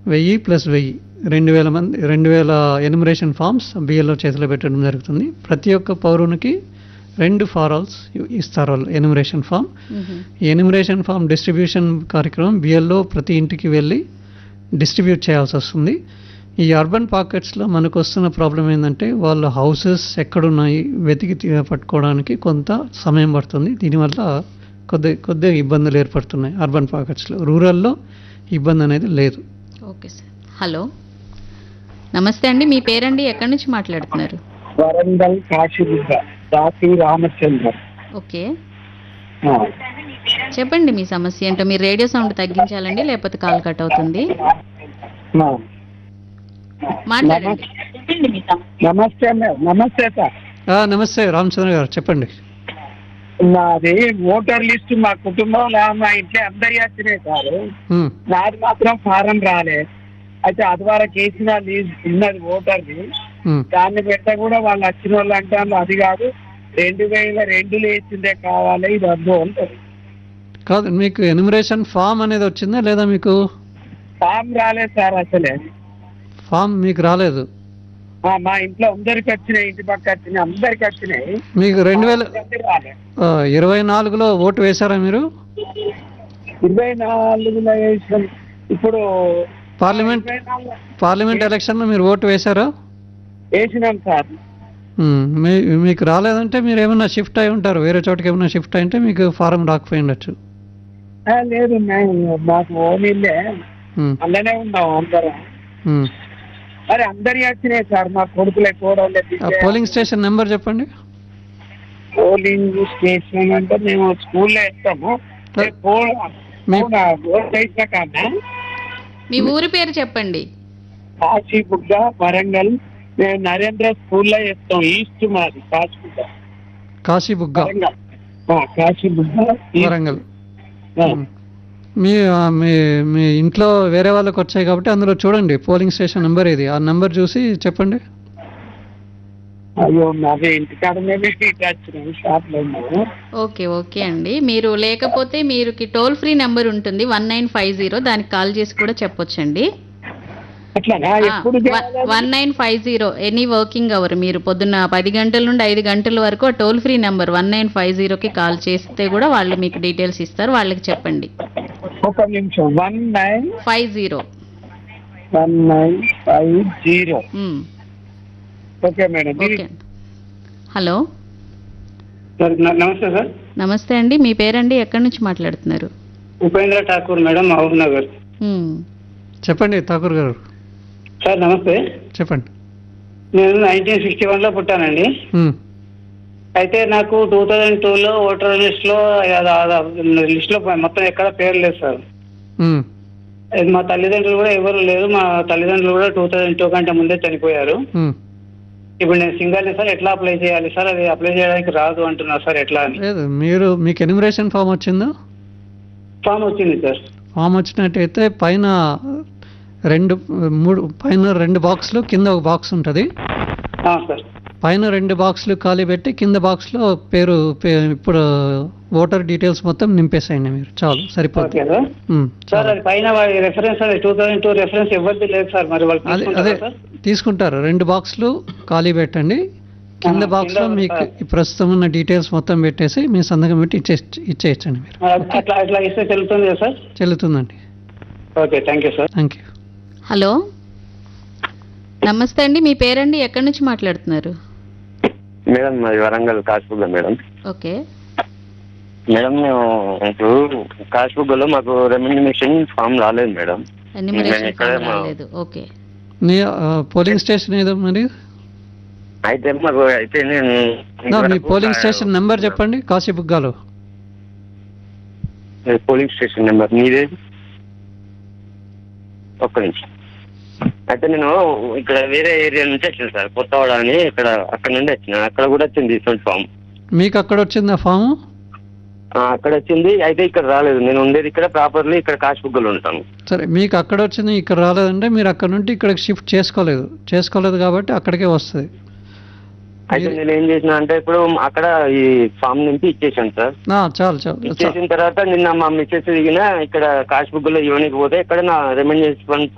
వెయ్యి ప్లస్ వెయ్యి రెండు వేల మంది రెండు వేల ఎనిమరేషన్ ఫామ్స్ బిఎల్ఓ చేతిలో పెట్టడం జరుగుతుంది ప్రతి ఒక్క పౌరునికి రెండు ఫారాల్స్ ఇస్తారు వాళ్ళు ఎనిమరేషన్ ఫామ్ మ్మ్. ఈ ఎనిమరేషన్ ఫామ్ డిస్ట్రిబ్యూషన్ కార్యక్రమం బిఎల్ఓ ప్రతి ఇంటికి వెళ్ళి డిస్ట్రిబ్యూట్ చేయాల్సి వస్తుంది ఈ అర్బన్ పాకెట్స్లో మనకు వస్తున్న ప్రాబ్లం ఏంటంటే వాళ్ళ హౌసెస్ ఎక్కడున్నాయి వెతికి తీ- పట్టుకోవడానికి కొంత సమయం పడుతుంది దీనివల్ల కొద్ది కొద్దిగా ఇబ్బందులు ఏర్పడుతున్నాయి అర్బన్ పాకెట్స్లో రూరల్లో ఇబ్బంది అనేది లేదు ఓకే సార్ హలో నమస్తే అండి మీ పేరండి ఎక్కడి నుంచి మాట్లాడుతున్నారు వరంగల్ కాశీబుద్ధ దాసి రామచంద్ర ఓకే ఆ. చెప్పండి మీ సమస్య ఏంటో మీరు రేడియో సౌండ్ తగ్గించాలండి లేకపోతే కాల్ కట్ అవుతుంది ఆ. మాట్లాడండి నమస్తే మే- నమస్తే సార్ ఆ, నమస్తే రామచంద్ర గారు చెప్పండి నాది ఓటర్ లిస్ట్ మా కుటుంబంలో మా ఇంట్లో అందరి వచ్చినాయి సార్ ఉమ్, నాది మాత్రం ఫారం రాలే అయితే అది వరకు వేసిన లీస్ట్ ఉన్నది ఓటర్ది ఉమ్. దాన్ని పెడితే కూడా వాళ్ళు వచ్చిన వాళ్ళు అంటారు అది కాదు రెండు వేల రెండులో వేసిందే కావాలి ఇది వద్దు అంటారు కాదు మీకు ఎనిమరేషన్ ఫామ్ అనేది వచ్చిందా లేదా మీకు ఫామ్ రాలేదు సార్ అసలే ఫామ్ మీకు రాలేదు ఆ, మా ఇంట్లో అందరికి వచ్చినాయి ఇంటి పక్క వచ్చినాయి అందరికి వచ్చినాయి మీకు రెండు వేల అందరికి రాలే ఆ, ఇరవై నాలుగులో ఓటు వేశారా మీరు ఇరవై నాలుగులో వేసినాం ఇప్పుడు పార్లమెంట్ ఇరవై నాలుగు పార్లమెంట్ ఎలక్షన్లో మీరు ఓటు వేశారా వేసినాం సార్ ఉమ్, మీ మీకు రాలేదంటే మీరు ఏమైనా షిఫ్ట్ అయి ఉంటారు వేరే చోటకి ఏమైనా షిఫ్ట్ అయింటే మీకు ఫారం రాకపోయి ఉండొచ్చు ఆ, లేదు మేము మాకు ఓనిల్లే ఉమ్, అందులోనే ఉన్నాం అందరం ఉమ్. మరి అందరి వచ్చినాయి సార్ మా కొడుకులే కోడలే ఆ పోలింగ్ స్టేషన్ నెంబర్ చెప్పండి పోలింగ్ స్టేషన్ అంటే మేము స్కూల్లో ఇస్తాము సార్, మీ- ఓట్ వేసిన కాదా మీ ఊరి పేరు చెప్పండి కాశీబుగ్గ వరంగల్ మేము నరేంద్ర స్కూల్లో ఇస్తాం ఈస్ట్ మాది కాశీబుగ్గ కాశీబుగ్గ వరంగల్ ఆ, కాశీబుగ్గ ఈస్ట్. వరంగల్ ఆ. ఉమ్. మీ ఆ, మీ మీ ఇంట్లో వేరే వాళ్ళకి వచ్చాయి కాబట్టి అందులో చూడండి పోలింగ్ స్టేషన్ నెంబర్ ఇది ఆ నెంబర్ చూసి చెప్పండి అయ్యో మాది ఇంటికాడనే పెట్టి ఇటు వచ్చినాం షాప్లో ఉన్నాము ఓకే ఓకే అండి మీరు లేకపోతే మీరు టోల్ ఫ్రీ నెంబర్ ఉంటుంది వన్ నైన్ ఫైవ్ జీరో దానికి కాల్ చేసి కూడా చెప్పొచ్చండి అట్లానా ఎప్పుడు చేయాలి? One nine five zero any working hour మీరు పొద్దున్న పది గంటల నుండి ఐదు గంటల వరకు ఆ toll free number one nine five జీరోకి కాల్ చేస్తే కూడా వాళ్ళు మీకు డీటెయిల్స్ ఇస్తారు వాళ్ళకి చెప్పండి ఒక నిమిషం one nine five zero one nine five zero okay madam okay hello sir న- నమస్తే సార్ నమస్తే అండి మీ పేరండి ఎక్కడి నుంచి మాట్లాడుతున్నారు ఉపేంద్ర ఠాకూర్ మేడం మహబూబ్ నగర్ మ్మ్. చెప్పండి ఠాకూర్ గారు సార్ నమస్తే చెప్పండి నేను నైన్టీన్ సిక్స్టీ వన్లో పుట్టానండి ఉమ్, అయితే నాకు టూ థౌజండ్ టూలో ఓటర్ లిస్ట్లో లిస్ట్లో మొత్తం ఎక్కడ పేరు లేదు సార్ ఉమ్, అది మా తల్లిదండ్రులు కూడా ఎవరు లేరు మా తల్లిదండ్రులు కూడా టూ థౌజండ్ టూ కంటే ముందే చనిపోయారు ఉమ్. ఇప్పుడు నేను సింగల్ సార్ ఎట్లా అప్లై చేయాలి సార్ అది అప్లై చేయడానికి రాదు అంటున్నారు సార్ ఎట్లా అని లేదు మీరు మీకు ఎనిమరేషన్ ఫామ్ వచ్చిందా ఫామ్ వచ్చింది సార్ ఫామ్ వచ్చినట్టయితే పైన రెండు మూడు పైన రెండు బాక్స్లు కింద ఒక బాక్స్ ఉంటుంది ఆ, సార్ పైన రెండు బాక్స్లు ఖాళీ పెట్టి కింద బాక్స్లో పేరు పే- ఇప్పుడు ఓటర్ డీటెయిల్స్ మొత్తం నింపేసేయండి మీరు చాలు ఓకే సరిపోతుంది సార్ ఉమ్, సార్ చాలు అది పైన రెఫరెన్స్ అది టూ థౌజండ్ టూ రెఫరెన్స్ ఎవరిది లేదు సార్ మరి వాళ్ళు అదే తీసుకుంటారా అదే సార్ తీసుకుంటారు రెండు బాక్స్లు ఖాళీ పెట్టండి కింద ఆ, బాక్స్లో కింద మీకు ఆ. ఈ ప్రస్తుతం ఉన్న డీటెయిల్స్ మొత్తం పెట్టేసి మీ సంతకం పెట్టి ఇచ్చే ఇచ్చేయచ్చండి మీరు అట్లా అట్లా ఇస్తే తెలుస్తుంది కదా సార్ చెల్లుతుందండి okay thank you sir thank you hello నమస్తే అండి మీ పేరండి ఎక్కడి నుంచి మాట్లాడుతున్నారు మేడం మాది Warangal Kashibugga madam okay madam మేము ఇప్పుడు కాశ్బుగ్గలో మాకు రెమ్యూనిషన్ ఫామ్ రాలేదు మేడం ఎన్యూమరేషన్ నేను ఇక్కడే మా- రాలేదు ఓకే నీ ఆ, పోలింగ్ స్టేషన్ ఏదో మరి అయితే మాకు అయితే నేను నా, మీ ఇదివరకు పోలింగ్ కా- స్టేషన్ నెంబర్ చెప్పండి కాశీబుగ్గాలో ఏ పోలింగ్ స్టేషన్ నెంబర్ మీదే ఒక్క నిమిషం అయితే నేను ఇక్కడ వేరే ఏరియా నుంచి వచ్చిన సార్ కొత్తవాడ అని ఇక్కడ అక్కడ నుండి వచ్చిన అక్కడ కూడా వచ్చింది ఇటువంటి ఫామ్ మీకు అక్కడ వచ్చిందా ఫాము ఆ, అక్కడ వచ్చింది అయితే ఇక్కడ రాలేదు నేను ఉండేది ఇక్కడ ప్రాపర్లీ ఇక్కడ కాశ్బుగ్గలో ఉంటాను సరే మీకు అక్కడ వచ్చింది ఇక్కడ రాలేదంటే మీరు అక్కడ నుండి ఇక్కడికి షిఫ్ట్ చేసుకోలేదు చేసుకోలేదు కాబట్టి అక్కడికే వస్తుంది అయితే నేను ఏం చేసిన అంటే ఇప్పుడు అక్కడ ఈ ఫామ్ నుంచి ఇచ్చేసాను సార్ ఆ, చాలు చాలు చాలు ఇచ్చేసిన తర్వాత నిన్న మా మిస్సెస్ దిగిన ఇక్కడ కాశ్బుక్ లో ఇవ్వడానికి పోతే ఇక్కడ నా రెమెండేషన్